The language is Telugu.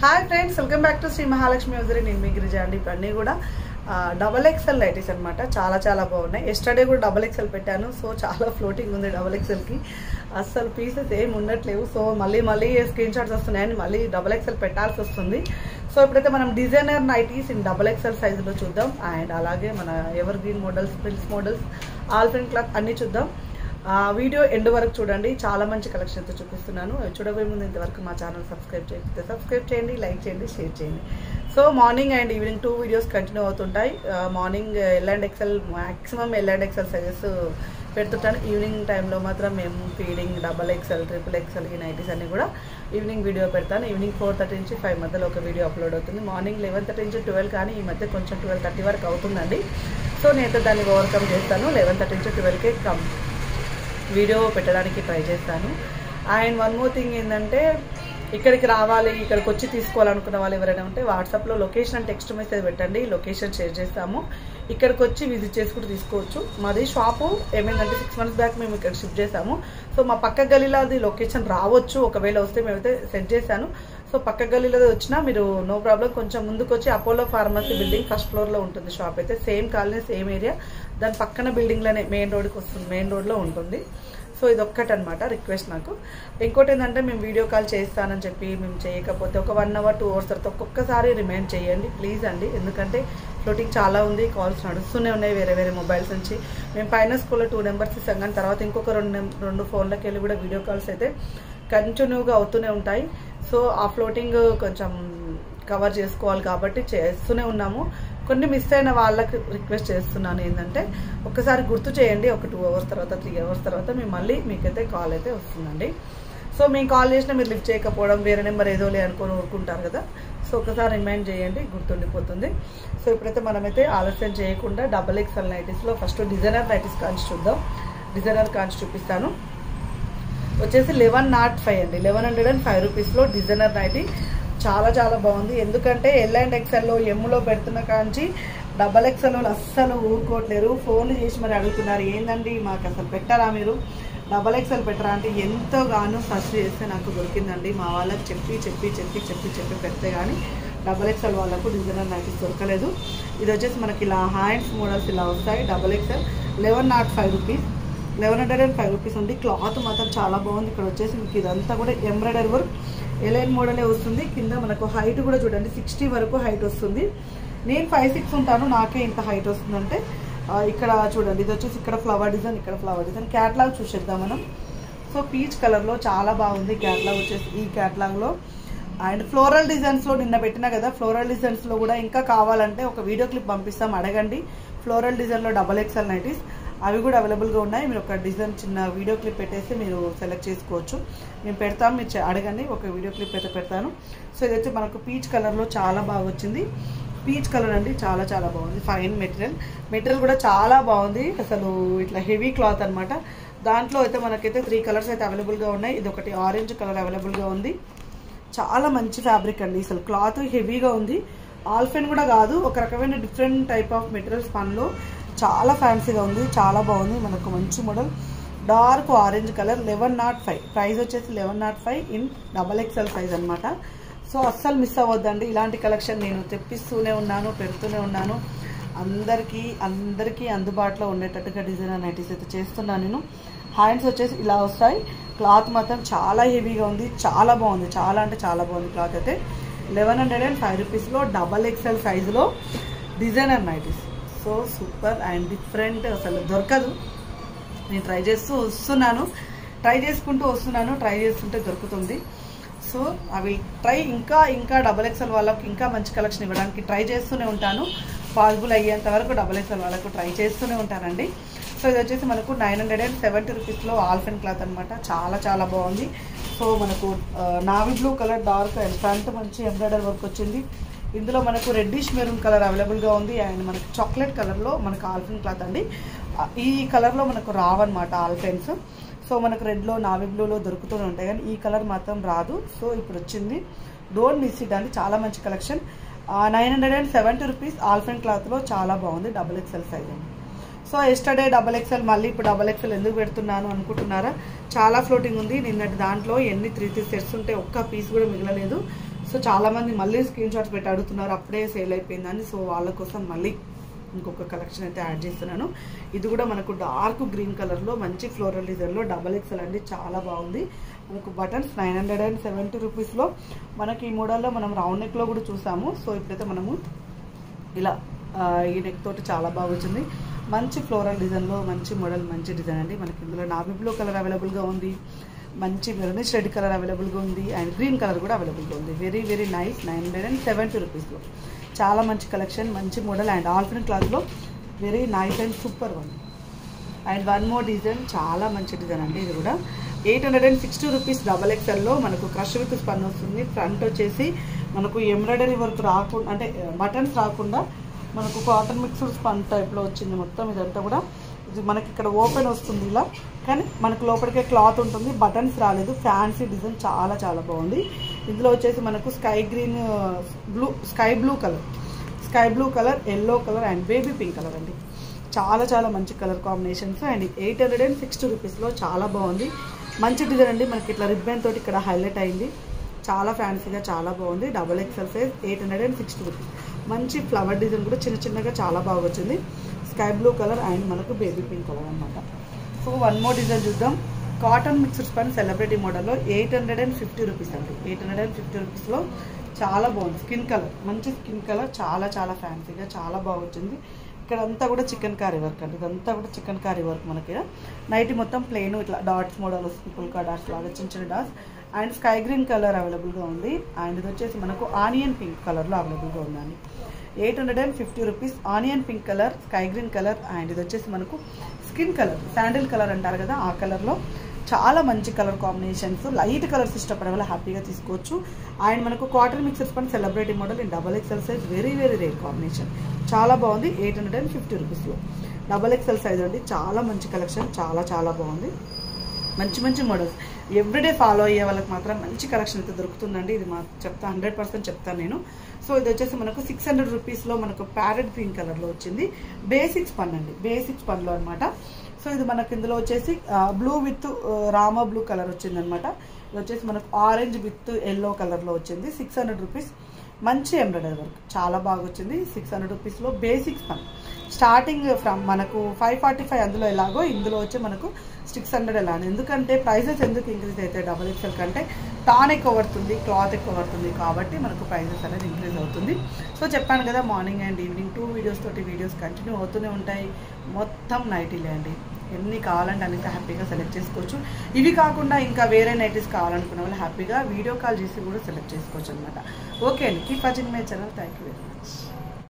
hi friends welcome back to Shri Mahalakshmi వదిలి నేను మీ గిరిజ అండి ఇప్పుడు అన్నీ కూడా డబల్ ఎక్సెల్ లైటీస్ అనమాట చాలా చాలా బాగున్నాయి ఎస్టర్డే కూడా డబల్ ఎక్సెల్ పెట్టాను సో చాలా ఫ్లోటింగ్ ఉంది డబల్ ఎక్సెల్కి అస్సలు పీసెస్ ఏం ఉండట్లేవు సో మళ్ళీ మళ్ళీ స్క్రీన్ షాట్స్ వస్తున్నాయని మళ్ళీ డబల్ ఎక్సెల్ పెట్టాల్సి వస్తుంది సో ఇప్పుడైతే మనం designer nighties in double XL సైజులో చూద్దాం అండ్ అలాగే మన evergreen models prince models alpine cloth అన్నీ చూద్దాం ఆ వీడియో ఎండ్ వరకు చూడండి చాలా మంచి కలెక్షన్తో చూపిస్తున్నాను అవి చూడబోయే ముందు ఇంతవరకు మా ఛానల్ సబ్స్క్రైబ్ చేయకపోతే సబ్స్క్రైబ్ చేయండి లైక్ చేయండి షేర్ చేయండి so morning and evening two videos continue అవుతుంటాయి morning L and XL maximum L and XL sizes పెడుతుంటాను ఈవినింగ్ టైంలో మాత్రం మేము feeding double XL triple XL ఈ నైటీస్ అన్ని కూడా ఈవినింగ్ వీడియో పెడతాను ఈవినింగ్ ఫోర్ థర్టీ నుంచి ఫైవ్ మధ్యలో ఒక వీడియో అప్లోడ్ అవుతుంది మార్నింగ్ లెవెన్ థర్టీ నుంచి ట్వెల్వ్ కానీ ఈ మధ్య కొంచెం ట్వెల్వ్ థర్టీ వరకు అవుతుందండి సో నేనైతే దాన్ని ఓవర్కమ్ చేస్తాను లెవెన్ థర్టీ నుంచి ట్వెల్వ్కి కమ్ వీడియో పెట్టడానికి ట్రై చేస్తాను అండ్ వన్ మోర్ థింగ్ ఏంటంటే ఇక్కడికి రావాలి ఇక్కడికి వచ్చి తీసుకోవాలనుకున్న వాళ్ళు ఎవరైనా ఉంటే వాట్సాప్లో లొకేషన్ అండ్ టెక్స్ట్ మెసేజ్ పెట్టండి లొకేషన్ షేర్ చేస్తాము ఇక్కడికి వచ్చి విజిట్ చేసుకుంటూ తీసుకోవచ్చు మాది షాపు ఏమైందంటే సిక్స్ మంత్స్ బ్యాక్ మేము ఇక్కడ షిఫ్ట్ చేసాము సో మా పక్క గలీలో అది లొకేషన్ రావచ్చు ఒకవేళ వస్తే మేమైతే సెట్ చేశాను సో పక్క గలీలో వచ్చినా మీరు నో ప్రాబ్లం కొంచెం ముందుకు వచ్చి అపోలో ఫార్మసీ బిల్డింగ్ ఫస్ట్ ఫ్లోర్లో ఉంటుంది షాప్ అయితే సేమ్ కాలనీ సేమ్ ఏరియా దాని పక్కన బిల్డింగ్లోనే మెయిన్ రోడ్కి వస్తుంది మెయిన్ రోడ్లో ఉంటుంది సో ఇది ఒక్కటనమాట రిక్వెస్ట్ నాకు ఇంకోటి ఏంటంటే మేము వీడియో కాల్ చేస్తానని చెప్పి మేము చేయకపోతే ఒక వన్ అవర్ టూ అవర్స్ తర్వాత ఒక్కొక్కసారి రిమైండ్ చేయండి ప్లీజ్ అండి ఎందుకంటే ఫ్లోటింగ్ చాలా ఉంది కాల్స్ నడుస్తూనే ఉన్నాయి వేరే వేరే మొబైల్స్ నుంచి మేము పైన స్కూల్లో టూ నెంబర్స్ ఇస్తాం కానీ తర్వాత ఇంకొక రెండు రెండు ఫోన్లకి వెళ్ళి కూడా వీడియో కాల్స్ అయితే కంటిన్యూగా అవుతూనే ఉంటాయి సో ఆ ఫ్లోటింగ్ కొంచెం కవర్ చేసుకోవాలి కాబట్టి చేస్తూనే ఉన్నాము కొన్ని మిస్ అయిన వాళ్ళకి రిక్వెస్ట్ చేస్తున్నాను ఏంటంటే ఒకసారి గుర్తు చేయండి ఒక టూ అవర్స్ తర్వాత త్రీ అవర్స్ తర్వాత మేము మళ్ళీ మీకైతే కాల్ అయితే వస్తుందండి సో మేము కాల్ చేసినా మీరు లిఫ్ట్ చేయకపోవడం వేరే నెంబర్ ఏదో లే అనుకొని ఊరుకుంటారు కదా సో ఒకసారి రిమైండ్ చేయండి గుర్తుండిపోతుంది సో ఇప్పుడైతే మనమైతే ఆలస్యం చేయకుండా డబల్ ఎక్స్ఎల్ నైటీస్లో ఫస్ట్ డిజైనర్ నైటీస్ కాంచి చూద్దాం డిజైనర్ కాంచి చూపిస్తాను వచ్చేసి లెవెన్ నాట్ ఫైవ్ అండి లెవెన్ హండ్రెడ్ అండ్ ఫైవ్ రూపీస్లో డిజైనర్ నైటీ చాలా చాలా బాగుంది ఎందుకంటే ఎల్ అండ్ ఎక్సెల్లో ఎమ్లో పెడుతున్న కాంచి డబల్ ఎక్సెల్ అస్సలు ఊరుకోవట్లేరు ఫోన్లు చేసి మరి అడుగుతున్నారు ఏందండి మాకు అసలు పెట్టరా మీరు డబల్ ఎక్సెల్ పెట్టరా అంటే ఎంతోగానో సర్చ్ చేస్తే నాకు దొరికిందండి మా వాళ్ళకి చెప్పి చెప్పి చెప్పి చెప్పి చెప్పి పెడితే కానీ డబల్ ఎక్సెల్ వాళ్ళకు డిజైనర్ నైటీస్ దొరకలేదు ఇది వచ్చేసి మనకి ఇలా హ్యాండ్స్ మోడల్స్ ఇలా వస్తాయి double XL eleven nought five rupees eleven hundred and five rupees ఉంది క్లాత్ మాత్రం చాలా బాగుంది ఇక్కడ వచ్చేసి మీకు ఇదంతా కూడా ఎంబ్రాయిడరీ వర్క్ ఎలైన్ మోడలే వస్తుంది కింద మనకు హైట్ కూడా చూడండి సిక్స్టీ వరకు హైట్ వస్తుంది నేను ఫైవ్ సిక్స్ ఉంటాను నాకే ఇంత హైట్ వస్తుందంటే ఇక్కడ చూడండి ఇది వచ్చేసి ఇక్కడ ఫ్లవర్ డిజైన్ ఇక్కడ ఫ్లవర్ డిజైన్ క్యాట్లాగ్ చూసేద్దాం మనం సో పీచ్ కలర్లో చాలా బాగుంది క్యాట్లాగ్ వచ్చేసి ఈ క్యాట్లాగ్లో అండ్ ఫ్లోరల్ డిజైన్స్లో నిన్న పెట్టినా కదా ఫ్లోరల్ డిజైన్స్లో కూడా ఇంకా కావాలంటే ఒక వీడియో క్లిప్ పంపిస్తాం అడగండి ఫ్లోరల్ డిజైన్లో డబల్ ఎక్స్ఎల్ నైటీస్ అవి కూడా అవైలబుల్గా ఉన్నాయి మీరు ఒక డిజైన్ చిన్న వీడియో క్లిప్ పెట్టేసి మీరు సెలెక్ట్ చేసుకోవచ్చు మేము పెడతాం మీరు అడగండి ఒక వీడియో క్లిప్ అయితే పెడతాను సో ఇదైతే మనకు పీచ్ కలర్లో చాలా బాగా వచ్చింది పీచ్ కలర్ అండి చాలా చాలా బాగుంది ఫైన్ మెటీరియల్ మెటీరియల్ కూడా చాలా బాగుంది అసలు ఇట్లా హెవీ క్లాత్ అనమాట దాంట్లో అయితే మనకైతే త్రీ కలర్స్ అయితే అవైలబుల్గా ఉన్నాయి ఇది ఒకటి ఆరెంజ్ కలర్ అవైలబుల్గా ఉంది చాలా మంచి ఫ్యాబ్రిక్ అండి అసలు క్లాత్ హెవీగా ఉంది ఆల్ఫెన్ కూడా కాదు ఒక రకమైన డిఫరెంట్ టైప్ ఆఫ్ మెటీరియల్స్ పనిలో చాలా ఫ్యాన్సీగా ఉంది చాలా బాగుంది మనకు మంచి model dark orange colour eleven nought five price వచ్చేసి eleven nought five in double XL size అనమాట సో అస్సలు మిస్ అవ్వద్దండి ఇలాంటి కలెక్షన్ నేను తెప్పిస్తూనే ఉన్నాను పెడుతూనే ఉన్నాను అందరికీ అందరికీ అందుబాటులో ఉండేటట్టుగా డిజైనర్ నైటీస్ అయితే చేస్తున్నాను నేను హ్యాండ్స్ వచ్చేసి ఇలా వస్తాయి క్లాత్ మాత్రం చాలా హెవీగా ఉంది చాలా బాగుంది చాలా అంటే చాలా బాగుంది క్లాత్ అయితే లెవెన్ హండ్రెడ్ అండ్ ఫైవ్ రూపీస్లో డబల్ ఎక్స్ఎల్ సైజులో designer nighties so super and different అసలు దొరకదు నేను ట్రై చేస్తూ వస్తున్నాను ట్రై చేసుకుంటూ వస్తున్నాను ట్రై చేస్తుంటే దొరుకుతుంది సో అవి ట్రై ఇంకా ఇంకా డబల్ ఎక్స్ఎల్ వాళ్ళకి ఇంకా మంచి కలెక్షన్ ఇవ్వడానికి ట్రై చేస్తూనే ఉంటాను పాసిబుల్ అయ్యేంత వరకు డబల్ ఎక్స్ఎల్ వాళ్ళకు ట్రై చేస్తూనే ఉంటానండి సో ఇది వచ్చేసి మనకు నైన్ హండ్రెడ్ అండ్ సెవెంటీ రూపీస్లో ఆల్ఫెన్ క్లాత్ అనమాట చాలా చాలా బాగుంది సో మనకు navy blue colour dark and front మంచి ఎంబ్రాయిడరీ వర్క్ వచ్చింది ఇందులో మనకు రెడ్డిష్ మెరూన్ కలర్ అవైలబుల్గా ఉంది అండ్ మనకు చాక్లెట్ కలర్లో మనకు ఆల్ఫెన్ క్లాత్ అండి ఈ కలర్లో మనకు రావన్నమాట ఆల్ఫెన్స్ సో మనకు రెడ్లో నావీ బ్లూలో దొరుకుతూనే ఉంటాయి కానీ ఈ కలర్ మాత్రం రాదు సో ఇప్పుడు వచ్చింది డోంట్ మిస్ ఇట్ అండి చాలా మంచి collection nine hundred and seventy rupees alpine క్లాత్లో చాలా బాగుంది డబుల్ ఎక్స్ఎల్ సైజ్ అండి సో ఎస్టర్డే డబల్ ఎక్స్ఎల్ మళ్ళీ ఇప్పుడు డబల్ ఎక్స్ఎల్ ఎందుకు పెడుతున్నాను అనుకుంటున్నారా చాలా ఫ్లోటింగ్ ఉంది నిన్నటి దాంట్లో ఎన్ని త్రీ త్రీ సెట్స్ ఉంటే ఒక్క పీస్ కూడా మిగలలేదు సో చాలా మంది మళ్ళీ స్క్రీన్ షాట్స్ పెట్టి అడుగుతున్నారు అప్పుడే సేల్ అయిపోయిందని సో వాళ్ళ కోసం మళ్ళీ ఇంకొక కలెక్షన్ అయితే యాడ్ చేస్తున్నాను ఇది కూడా మనకు డార్క్ గ్రీన్ కలర్లో మంచి ఫ్లోరల్ డిజైన్లో డబల్ ఎక్సెల్ అండి చాలా బాగుంది మనకు buttons nine hundred and seventy రూపీస్లో మనకి ఈ మోడల్లో మనం రౌండ్ నెక్లో కూడా చూసాము సో ఇప్పుడైతే మనము ఇలా ఆ, ఈ నెక్ తోటి చాలా బాగా వచ్చింది మంచి ఫ్లోరల్ డిజైన్లో మంచి మోడల్ మంచి డిజైన్ అండి మనకి ఇందులో నావీ బ్లూ కలర్ అవైలబుల్గా ఉంది మంచి మెరూనిష్ రెడ్ కలర్ అవైలబుల్గా ఉంది అండ్ గ్రీన్ కలర్ కూడా అవైలబుల్గా ఉంది very very nice nine hundred and seventy రూపీస్లో చాలా మంచి కలెక్షన్ మంచి మోడల్ అండ్ ఆల్ఫిన్ క్లాత్లో very nice and super one and one more design చాలా మంచి డిజైన్ అండి ఇది కూడా eight hundred and sixty rupees double ఎక్స్ఎల్లో మనకు క్రష్ విత్ స్పన్ వస్తుంది ఫ్రంట్ వచ్చేసి మనకు ఎంబ్రాయిడరీ వర్క్ రాకుండా అంటే బటన్స్ రాకుండా మనకు కాటన్ మిక్స్డ్ స్పన్ టైప్లో వచ్చింది మొత్తం ఇదంతా కూడా ఇది మనకి ఇక్కడ ఓపెన్ వస్తుంది ఇలా కానీ మనకు లోపలికే క్లాత్ ఉంటుంది బటన్స్ రాలేదు ఫ్యాన్సీ డిజైన్ చాలా చాలా బాగుంది ఇందులో వచ్చేసి మనకు sky green blue sky blue colour sky blue colour yellow colour and baby pink colour అండి చాలా చాలా మంచి colour combinations and eight hundred and sixty రూపీస్లో చాలా బాగుంది మంచి డిజైన్ అండి మనకి ఇట్లా రిబ్బన్ తోటి ఇక్కడ హైలైట్ అయింది చాలా ఫ్యాన్సీగా చాలా బాగుంది double XL size eight hundred and sixty rupees మంచి ఫ్లవర్ డిజైన్ కూడా చిన్న చిన్నగా చాలా బాగా వచ్చింది స్కై బ్లూ కలర్ అండ్ మనకు బేబీ పింక్ కలర్ అనమాట సో వన్ మోర్ డిజైన్ చూద్దాం కాటన్ మిక్స్డ్ స్పన్ సెలబ్రిటీ మోడల్లో eight hundred and fifty rupees అండి ఎయిట్ హండ్రెడ్ అండ్ ఫిఫ్టీ రూపీస్లో చాలా బాగుంది స్కిన్ కలర్ మంచి స్కిన్ కలర్ చాలా చాలా ఫ్యాన్సీగా చాలా బాగా వచ్చింది ఇక్కడ అంతా కూడా చికెన్ కారీ వర్క్ అండి ఇదంతా కూడా చికెన్ కారీ వర్క్ మనకి నైట్ మొత్తం ప్లెయిన్ ఇట్లా డాట్స్ మోడల్ వస్తుంది పుల్కా డాట్స్ లాగా చిన్న చిన్న dots and sky green colour అవైలబుల్గా ఉంది అండ్ ఇది వచ్చేసి మనకు ఆనియన్ పింక్ కలర్లో అవైలబుల్గా ఉందండి eight hundred and fifty rupees onion pink colour sky green colour and ఇది వచ్చేసి మనకు స్కిన్ కలర్ శాండిల్ కలర్ అంటారు కదా ఆ కలర్లో చాలా మంచి కలర్ కాంబినేషన్స్ లైట్ కలర్స్ ఇష్టపడే వాళ్ళు హ్యాపీగా తీసుకోవచ్చు అండ్ మనకు కాటన్ మిక్సర్స్ పని celebrity model in double XL size very very rare combination చాలా బాగుంది ఎయిట్ హండ్రెడ్ అండ్ ఫిఫ్టీ రూపీస్లో డబల్ ఎక్సెల్ సైజ్ అండి చాలా మంచి కలెక్షన్ చాలా చాలా బాగుంది మంచి మంచి మోడల్స్ ఎవ్రీడే ఫాలో అయ్యే వాళ్ళకి మాత్రం మంచి కలెక్షన్ అయితే దొరుకుతుందండి ఇది మా చెప్తా హండ్రెడ్ పర్సెంట్ చెప్తాను నేను సో ఇది వచ్చేసి మనకు సిక్స్ హండ్రెడ్ రూపీస్లో మనకు ప్యారెట్ గ్రీన్ కలర్లో వచ్చింది బేసిక్స్ పన్ అండి బేసిక్స్ పన్లో అనమాట సో ఇది మనకు ఇందులో వచ్చేసి బ్లూ విత్ రామా బ్లూ కలర్ వచ్చింది అనమాట ఇది వచ్చేసి మనకు ఆరెంజ్ విత్ ఎల్లో కలర్లో వచ్చింది సిక్స్ హండ్రెడ్ రూపీస్ మంచి ఎంబ్రాయిడరీ వర్క్ చాలా బాగా వచ్చింది సిక్స్ హండ్రెడ్ రూపీస్లో బేసిక్స్ పన్ స్టార్టింగ్ ఫ్రమ్ మనకు ఫైవ్ ఫార్టీ ఫైవ్ అందులో ఎలాగో ఇందులో వచ్చి మనకు సిక్స్ హండ్రెడ్ ఎలా అని ఎందుకంటే ప్రైజెస్ ఎందుకు ఇంక్రీజ్ అవుతాయి డబల్ ఎక్స్ఎల్ కంటే టాన్ ఎక్కువ పడుతుంది క్లాత్ ఎక్కువ పడుతుంది కాబట్టి మనకు ప్రైజెస్ అనేది ఇంక్రీజ్ అవుతుంది సో చెప్పాను కదా morning and evening two videos తోటి వీడియోస్ కంటిన్యూ అవుతూనే ఉంటాయి మొత్తం నైటీలే అండి ఎన్ని కావాలంటే అన్ని హ్యాపీగా సెలెక్ట్ చేసుకోవచ్చు ఇవి కాకుండా ఇంకా వేరే నైటీస్ కావాలనుకున్న వాళ్ళు హ్యాపీగా వీడియో కాల్ చేసి కూడా సెలెక్ట్ చేసుకోవచ్చు అనమాట ఓకే అండి keep watching my channel thank you very much